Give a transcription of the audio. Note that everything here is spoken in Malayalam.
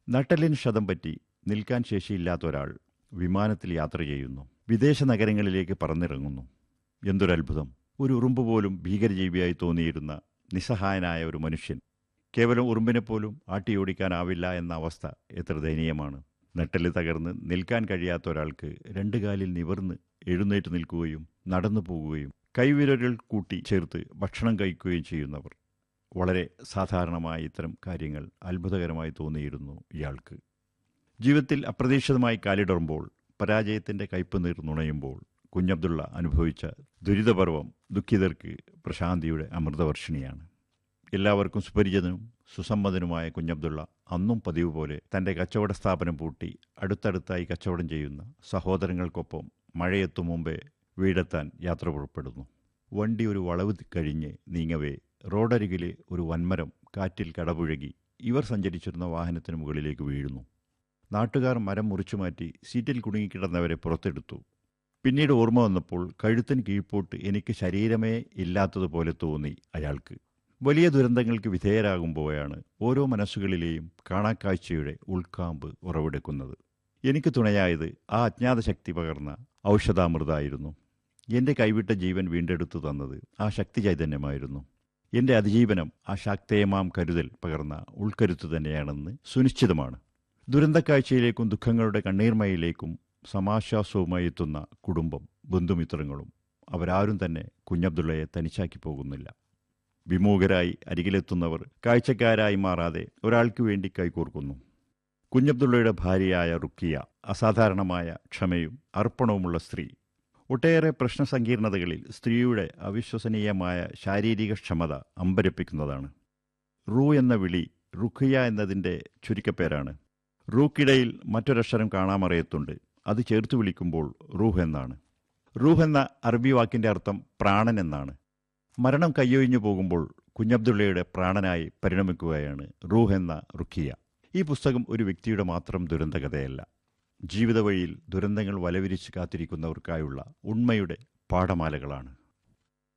നട്ടലിന് ക്ഷതം പറ്റി നിൽക്കാൻ ശേഷിയില്ലാത്ത ഒരാൾ വിമാനത്തിൽ യാത്ര ചെയ്യുന്നു വിദേശ നഗരങ്ങളിലേക്ക് പറന്നിറങ്ങുന്നു എന്തൊരത്ഭുതം ഒരു ഉറുമ്പ് പോലും ഭീകരജീവിയായി തോന്നിയിരുന്ന നിസ്സഹായനായ ഒരു മനുഷ്യൻ കേവലം ഉറുമ്പിനെ പോലും ആട്ടിയോടിക്കാനാവില്ല എന്ന അവസ്ഥ എത്ര ദയനീയമാണ് നട്ടല് തകർന്ന് നിൽക്കാൻ കഴിയാത്ത ഒരാൾക്ക് രണ്ട് കാലിൽ നിവർന്ന് എഴുന്നേറ്റ് നിൽക്കുകയും നടന്നു പോകുകയും കൈവിരലുകൾ കൂട്ടി ചേർത്ത് ഭക്ഷണം കഴിക്കുകയും ചെയ്യുന്നവർ വളരെ സാധാരണമായ ഇത്തരം കാര്യങ്ങൾ അത്ഭുതകരമായി തോന്നിയിരുന്നു ഇയാൾക്ക് ജീവിതത്തിൽ അപ്രതീക്ഷിതമായി കാലിടറുമ്പോൾ പരാജയത്തിൻ്റെ കയ്പ് നീർ നുണയുമ്പോൾ കുഞ്ഞബ്ദുള്ള അനുഭവിച്ച ദുരിതപർവം ദുഃഖിതർക്ക് പ്രശാന്തിയുടെ അമൃതവർഷിണിയാണ് എല്ലാവർക്കും സുപരിചിതനും സുസമ്മതനുമായ കുഞ്ഞബ്ദുള്ള അന്നും പതിവ് പോലെ തൻ്റെ കച്ചവട സ്ഥാപനം പൂട്ടി അടുത്തടുത്തായി കച്ചവടം ചെയ്യുന്ന സഹോദരങ്ങൾക്കൊപ്പം മഴയെത്തും മുമ്പേ വീടെത്താൻ യാത്ര പുറപ്പെടുന്നു വണ്ടി ഒരു വളവ് കഴിഞ്ഞ് നീങ്ങവേ റോഡരികിലെ ഒരു വൻമരം കാറ്റിൽ കടപുഴകി ഇവർ സഞ്ചരിച്ചിരുന്ന വാഹനത്തിന് മുകളിലേക്ക് വീഴുന്നു നാട്ടുകാർ മരം മുറിച്ചു മാറ്റി സീറ്റിൽ കുടുങ്ങിക്കിടന്നവരെ പുറത്തെടുത്തു പിന്നീട് ഓർമ്മ വന്നപ്പോൾ കഴുത്തിന് കീഴ്പോട്ട് എനിക്ക് ശരീരമേ ഇല്ലാത്തതുപോലെ തോന്നി അയാൾക്ക് വലിയ ദുരന്തങ്ങൾക്ക് വിധേയരാകുമ്പോഴാണ് ഓരോ മനസ്സുകളിലെയും കാണാക്കാഴ്ചയുടെ ഉൾക്കാമ്പ് ഉറവെടുക്കുന്നത് എനിക്ക് തുണയായത് ആ അജ്ഞാത ശക്തി പകർന്ന ഔഷധാമൃതായിരുന്നു എൻ്റെ കൈവിട്ട ജീവൻ വീണ്ടെടുത്തു തന്നത് ആ ശക്തി ചൈതന്യമായിരുന്നു എൻ്റെ അതിജീവനം ആ ശാക്തേയമാം കരുതൽ പകർന്ന ഉൾക്കരുത്ത് തന്നെയാണെന്ന് സുനിശ്ചിതമാണ് ദുരന്തക്കാഴ്ചയിലേക്കും ദുഃഖങ്ങളുടെ കണ്ണീർമയിലേക്കും സമാശ്വാസവുമായി എത്തുന്ന കുടുംബം ബന്ധുമിത്രങ്ങളും അവരാരും തന്നെ കുഞ്ഞബ്ദുള്ളയെ തനിച്ചാക്കി പോകുന്നില്ല വിമൂഖരായി അരികിലെത്തുന്നവർ കാഴ്ചക്കാരായി മാറാതെ ഒരാൾക്ക് വേണ്ടി കൈകോർക്കുന്നു കുഞ്ഞബ്ദുള്ളയുടെ ഭാര്യയായ റുക്കിയ അസാധാരണമായ ക്ഷമയും അർപ്പണവുമുള്ള സ്ത്രീ ഒട്ടേറെ പ്രശ്നസങ്കീർണതകളിൽ സ്ത്രീയുടെ അവിശ്വസനീയമായ ശാരീരിക ക്ഷമത അമ്പരപ്പിക്കുന്നതാണ് റൂ എന്ന വിളി റുഖിയ എന്നതിൻ്റെ ചുരുക്കപ്പേരാണ് റൂക്കിടയിൽ മറ്റൊരക്ഷരം കാണാമറയത്തുണ്ട് അത് ചേർത്ത് വിളിക്കുമ്പോൾ റൂഹ് എന്നാണ് റൂഹ് എന്ന അറബി വാക്കിൻ്റെ അർത്ഥം പ്രാണൻ എന്നാണ് മരണം കയ്യൊഴിഞ്ഞു പോകുമ്പോൾ കുഞ്ഞബ്ദുള്ളയുടെ പ്രാണനായി പരിണമിക്കുകയാണ് റൂഹ് എന്ന റുഖിയ ഈ പുസ്തകം ഒരു വ്യക്തിയുടെ മാത്രം ദുരന്തകഥയല്ല ജീവിത വഴിയിൽ ദുരന്തങ്ങൾ വലവിരിച്ച് കാത്തിരിക്കുന്നവർക്കായുള്ള ഉണ്മയുടെ പാഠമാലകളാണ്